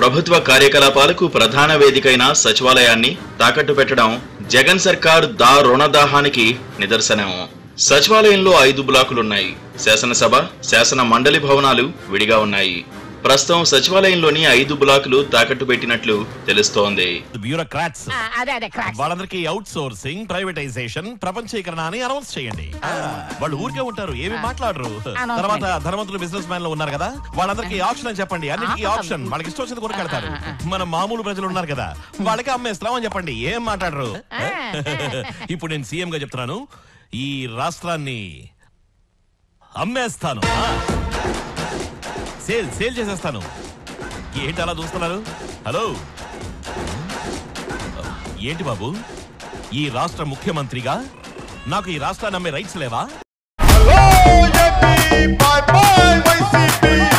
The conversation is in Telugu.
ప్రభుత్వ కార్యకలాపాలకు ప్రధాన వేదికైన సచివాలయాన్ని తాకట్టు పెట్టడం జగన్ సర్కార్ దా రుణదాహానికి నిదర్శనం సచివాలయంలో ఐదు బ్లాకులున్నాయి శాసనసభ శాసన మండలి భవనాలు విడిగా ఉన్నాయి ప్రస్తుతం సచివాలయంలోని ఐదు బ్లాకులు తాకట్టు పెట్టినట్లు తెలుస్తోంది బ్యూరోక్రాట్స్ ఆ, అదే అదే క్రాక్స్ వాళ్ళందరికీ అవుట్ సోర్సింగ్ ప్రైవేటైజేషన్ ప్రపంచీకరణ అని అనౌన్స్ చేయండి వాళ్ళు ఊరికే ఉంటారు ఏమి మాట్లాడరు Announcement. తర్వాత ధనవంతులు బిజినెస్ మ్యాన్ లో ఉన్నారు కదా వాళ్ళందరికీ ఆప్షన్ అని చెప్పండి అన్నిటికీ ఆప్షన్ వాళ్ళకి ఇష్టం వచ్చింది కొనుకెళ్తారు మన మామూలు ప్రజలు ఉన్నారు కదా వాళ్ళకి అమ్మేస్తాం అని చెప్పండి ఏం మాట్లాడరు ఇప్పుడు నేను సీఎం గా చెప్తున్నాను ఈ రాష్ట్రాన్ని అమ్మేస్తాను ఆ. సేల్ సేల్ చేసేస్తాను ఏంటి అలా చూస్తున్నారు హలో ఏంటి బాబు ఈ రాష్ట్ర ముఖ్యమంత్రిగా నాకు ఈ రాష్ట్రాన్ని అమ్మే రైట్స్ లేవా Hello, Yippee! Bye bye, YCP!